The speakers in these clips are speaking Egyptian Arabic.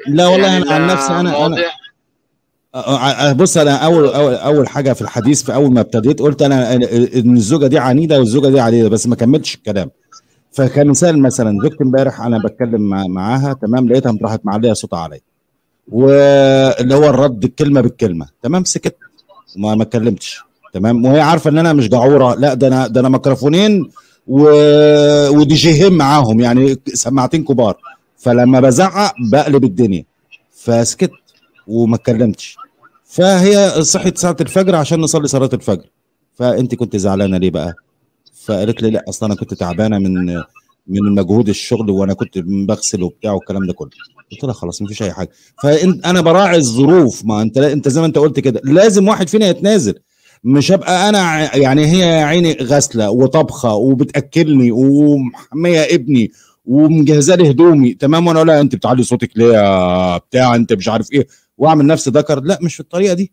لا والله يعني انا عن نفسي انا انا بص انا اول اول اول حاجه في الحديث في اول ما ابتديت قلت انا ان الزوجه دي عنيده والزوجه دي عنيده بس ما كملتش الكلام فكمثال مثلا زوجتي امبارح انا بتكلم مع معاها تمام لقيتها راحت معليه صوتها عليا واللي هو الرد الكلمه بالكلمه تمام سكت وما ما اتكلمتش تمام وهي عارفه ان انا مش جعوره لا ده انا ده انا ميكروفونين و... ودي جيهين معاهم يعني سماعتين كبار فلما بزعق بقلب الدنيا فسكت وما اتكلمتش فهي صحيت ساعه الفجر عشان نصلي صلاه الفجر فانت كنت زعلانه ليه بقى فقالت لي لا اصلا انا كنت تعبانه من من مجهود الشغل وانا كنت بغسل وبتاع والكلام ده كله قلت لها خلاص مفيش اي حاجه فانت انا براعي الظروف ما انت انت زي ما انت قلت كده لازم واحد فينا يتنازل مش هبقى انا يعني هي يا عيني غاسله وطبخه وبتاكلني ومحميه ابني ومجهزه لي هدومي تمام وانا اقول لها انت بتعلي صوتك ليه يا بتاع انت مش عارف ايه واعمل نفسي ذكر لا مش في الطريقه دي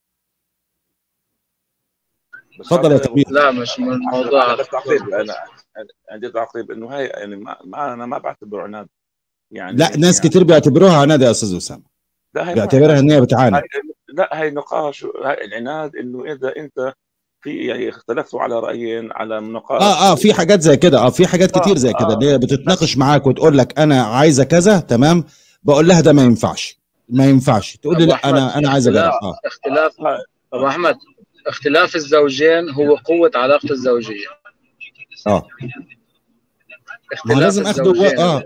اتفضل يا كبير لا مش من الموضوع انا تعقيب انا عندي تعقيب انه هاي يعني ما, ما انا ما بعتبره عناد يعني لا ناس يعني كتير بيعتبروها عناد يا استاذ اسامه لا هي بيعتبرها ان هي بتعاند هاي لا هي نقاش هاي العناد انه اذا انت في يعني اختلفتوا على رايين على نقاش اه اه في حاجات زي كده اه في حاجات كتير زي كده آه. اللي هي بتتناقش معاك وتقول لك انا عايزه كذا تمام بقول لها ده ما ينفعش ما ينفعش تقول لي أبو لا أحمد، انا انا عايزه كذا اختلاف اه اختلاف هاي. ابو احمد اختلاف الزوجين هو قوه علاقه الزوجيه اه ما هو اختلاف لازم اخده الزوجين اه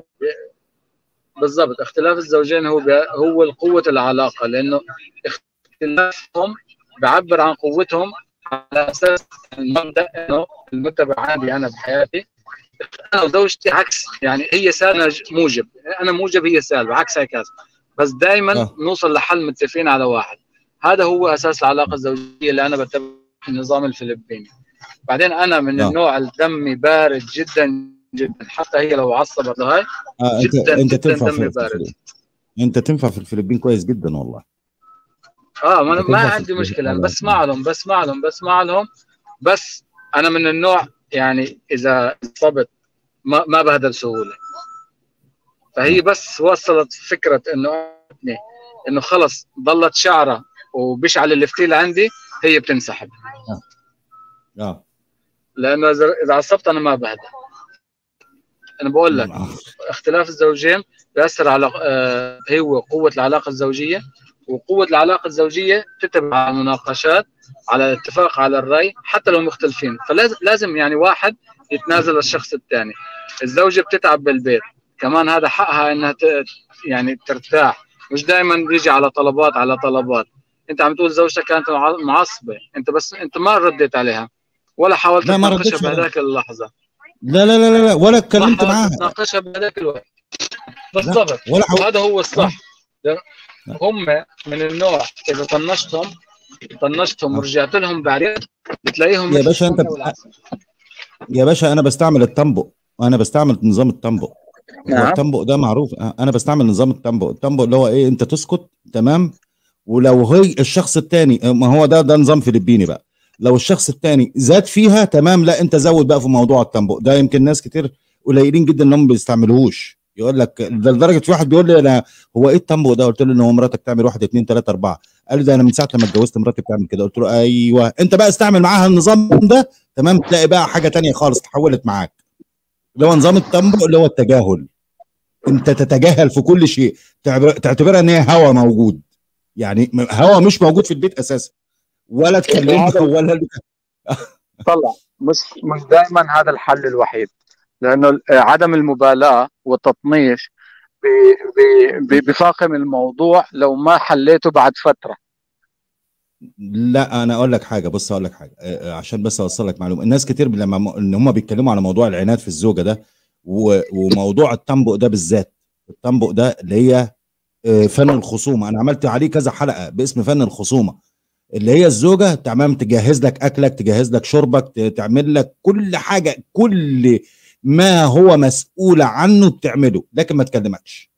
بالضبط اختلاف الزوجين هو بي... هو قوه العلاقه لانه اختلافهم بيعبر عن قوتهم على اساس المبدا انه المتبع عندي انا بحياتي انا وزوجتي عكس يعني هي سالبه أنا ج- موجب انا موجب هي سالبه عكس هيك بس دائما آه. نوصل لحل متفقين على واحد هذا هو اساس العلاقه الزوجيه اللي انا بتبع النظام الفلبيني بعدين انا من آه. النوع الدمي بارد جدا جدا حتى هي لو عصبت هاي آه انت جدا انت جدا تنفع في دمي في بارد الفلبين انت تنفع في الفلبين كويس جدا والله اه ما, أنا انت ما تنفع في عندي الفلبين مشكله انا والله بسمع لهم بسمع لهم بسمع لهم بس انا من النوع يعني اذا صبت ما ما بهدى بسهوله فهي بس وصلت فكره انه انه خلص ضلت شعره وبشعل الفتيل عندي هي بتنسحب اه لانه اذا اذا عصبت انا ما بهدى انا بقول لك آه. اختلاف الزوجين بيأثر على آه، هو قوة العلاقة الزوجية وقوة العلاقة الزوجية تتبع على المناقشات على الاتفاق على الرأي حتى لو مختلفين فلازم لازم يعني واحد يتنازل للشخص الثاني الزوجة بتتعب بالبيت كمان هذا حقها انها ت- يعني ترتاح مش دائما بيجي على طلبات على طلبات انت عم تقول زوجتك كانت مع- معصبة انت بس انت ما رديت عليها ولا حاولت لا، ما تناقشها ردتش عليها. بهذاك اللحظة لا لا لا لا, لا ولا ما اتكلمت حاولت معاها تناقشها بهذاك الوقت بالضبط ولا حاول... وهذا هو الصح هم من النوع اذا طنشتهم طنشتهم آه. ورجعت لهم بعدين بتلاقيهم يا مثل باشا انت السمنة بت... والعسل. يا باشا انا بستعمل التامبو وانا بستعمل نظام التامبو هو نعم. التامبو ده معروف آه، انا بستعمل نظام التامبو التامبو اللي هو ايه انت تسكت تمام ولو هي الشخص التاني ما هو ده ده نظام فلبيني بقى لو الشخص التاني زاد فيها تمام لا انت زود بقى في موضوع التامبو ده يمكن ناس كتير قليلين جدا انهم ما بيستعملوهوش يقول لك ده لدرجه في واحد بيقول لي انا هو ايه التامبو ده قلت له ان هو مراتك تعمل واحد اتنين تلاته اربعه قال لي ده انا من ساعه لما اتجوزت مراتي بتعمل كده قلت له ايوه انت بقى استعمل معاها النظام ده تمام تلاقي بقى حاجه تانية خالص تحولت معاك اللي هو نظام التامبو اللي هو التجاهل انت تتجاهل في كل شيء تعتبر- تعتبرها ان هي هوا موجود يعني م- هوا مش موجود في البيت اساسا ولا تكلمها هذا- ولا طلع مش مش دائما هذا الحل الوحيد لانه عدم المبالاه والتطنيش بي- بي- بي- بيفاقم الموضوع لو ما حليته بعد فتره لا انا اقول لك حاجه بص اقول لك حاجه آه، آه، عشان بس اوصل لك معلومه الناس كتير لما م- ان هم بيتكلموا على موضوع العناد في الزوجه ده و- وموضوع التنبؤ ده بالذات التنبؤ ده اللي هي آه، فن الخصومه انا عملت عليه كذا حلقه باسم فن الخصومه اللي هي الزوجه تمام تجهز لك اكلك تجهز لك شربك ت- تعمل لك كل حاجه كل ما هو مسؤول عنه بتعمله لكن ما تكلمكش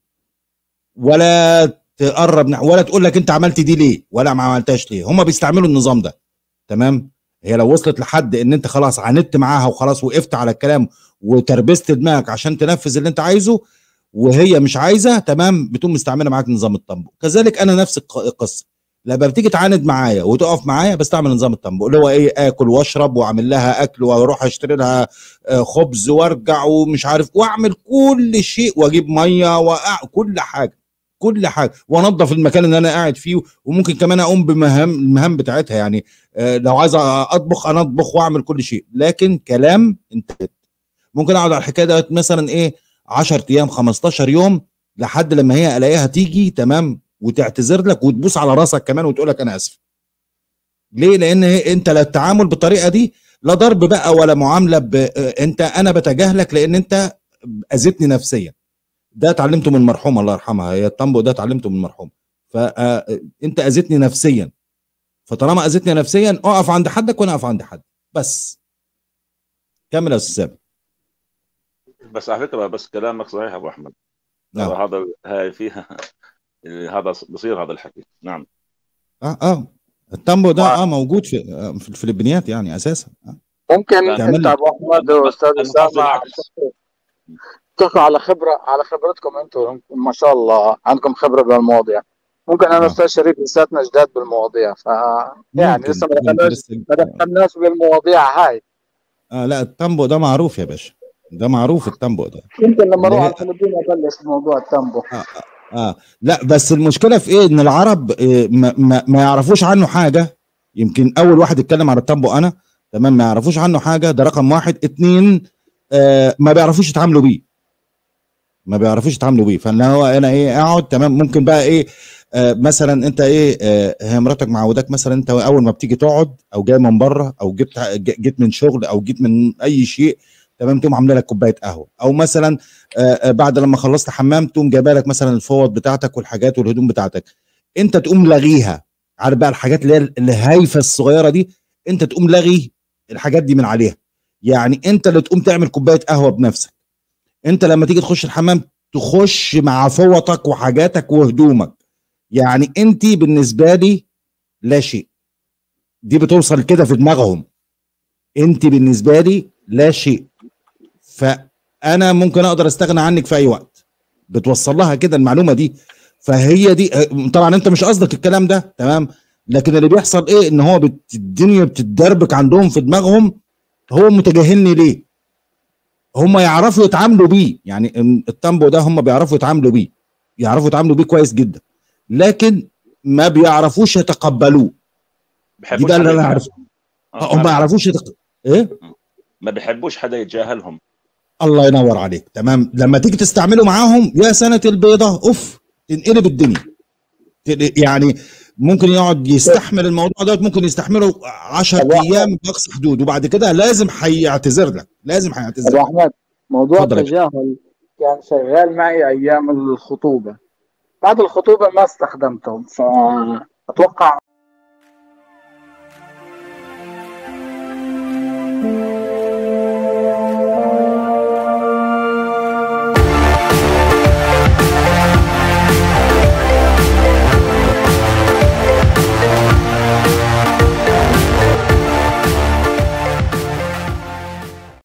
ولا تقرب نح- ولا تقول لك انت عملت دي ليه ولا ما عملتهاش ليه هم بيستعملوا النظام ده تمام هي لو وصلت لحد ان انت خلاص عاندت معاها وخلاص وقفت على الكلام وتربست دماغك عشان تنفذ اللي انت عايزه وهي مش عايزه تمام بتقوم مستعمله معاك نظام الطنبو كذلك انا نفس الق- القصه لما بتيجي تعاند معايا وتقف معايا بستعمل نظام الطنبو اللي هو ايه اكل واشرب واعمل لها اكل واروح اشتري لها آه، خبز وارجع ومش عارف واعمل كل شيء واجيب ميه وأع... كل حاجه كل حاجه وانظف المكان اللي انا قاعد فيه وممكن كمان اقوم بمهام المهام بتاعتها يعني آه، لو عايز اطبخ انا اطبخ واعمل كل شيء لكن كلام انتهت ممكن اقعد على الحكايه ديت مثلا ايه 10 ايام 15 يوم لحد لما هي الاقيها تيجي تمام وتعتذر لك وتبوس على راسك كمان وتقول لك انا اسف ليه لان هي انت لا التعامل بالطريقه دي لا ضرب بقى ولا معامله ب... آه، انت انا بتجاهلك لان انت اذيتني نفسيا ده اتعلمته من المرحومه الله يرحمها هي الطنبو ده اتعلمته من المرحومه فانت اذيتني نفسيا فطالما اذيتني نفسيا اقف عند حدك وانا اقف عند حد بس كمل يا استاذ سامي بس على فكره بس كلامك صحيح يا ابو احمد نعم هذا هاي فيها هذا بصير هذا الحكي نعم اه اه التامبو ده اه موجود في آه، في الفلبينيات يعني اساسا آه. ممكن تعمل انت لك. ابو احمد واستاذ أنا قصدي اسامه العكس. تحكوا على خبره على خبرتكم انتم ما شاء الله عندكم خبره بالمواضيع ممكن انا آه. استاذ شريف لساتنا جداد بالمواضيع ف يعني ممكن لسه ما ممكن دخلناش لسه- ما دخلناش بالمواضيع هاي اه لا التامبو ده معروف يا باشا ده معروف التامبو ده يمكن لما اللي اروح هي- على الفلبين ابلش بموضوع التامبو اه لا بس المشكله في ايه ان العرب آه، ما, ما, ما يعرفوش عنه حاجه يمكن اول واحد اتكلم على التامبو انا تمام ما يعرفوش عنه حاجه ده رقم واحد اتنين آه ما بيعرفوش يتعاملوا بيه ما بيعرفوش يتعاملوا بيه فان هو انا ايه اقعد تمام ممكن بقى ايه آه مثلا انت ايه آه هي مراتك معوداك مثلا انت اول ما بتيجي تقعد او جاي من بره او جبت ج- جيت من شغل او جيت من اي شيء تمام تقوم عامله لك كوبايه قهوه او مثلا آه آه، بعد لما خلصت حمام تقوم جايبه لك مثلا الفوط بتاعتك والحاجات والهدوم بتاعتك انت تقوم لاغيها عارف بقى الحاجات اللي هي الهايفه الصغيره دي انت تقوم لاغي الحاجات دي من عليها يعني انت اللي تقوم تعمل كوبايه قهوه بنفسك انت لما تيجي تخش الحمام تخش مع فوطك وحاجاتك وهدومك يعني انت بالنسبه لي لا شيء دي بتوصل كده في دماغهم انت بالنسبه لي لا شيء فانا ممكن اقدر استغنى عنك في اي وقت بتوصل لها كده المعلومه دي فهي دي طبعا انت مش قصدك الكلام ده تمام لكن اللي بيحصل ايه ان هو بت... الدنيا بتتدربك عندهم في دماغهم هو متجاهلني ليه هم يعرفوا يتعاملوا بيه يعني التامبو ده هم بيعرفوا يتعاملوا بيه يعرفوا يتعاملوا بيه كويس جدا لكن ما بيعرفوش يتقبلوه دي بحبوش بقى اللي حدا انا عارفه آه، هم ما يعرفوش يتق... ايه ما بحبوش حدا يتجاهلهم الله ينور عليك تمام لما تيجي تستعمله معاهم يا سنة البيضة اوف تنقلب الدنيا تن- يعني ممكن يقعد يستحمل الموضوع دوت ممكن يستحمله 10 طب واحد- ايام باقصى حدود وبعد كده لازم هيعتذر لك لازم ابو هيعتذر لك احمد موضوع اتفضل يا التجاهل كان شغال معي ايام الخطوبه بعد الخطوبه ما استخدمته فاتوقع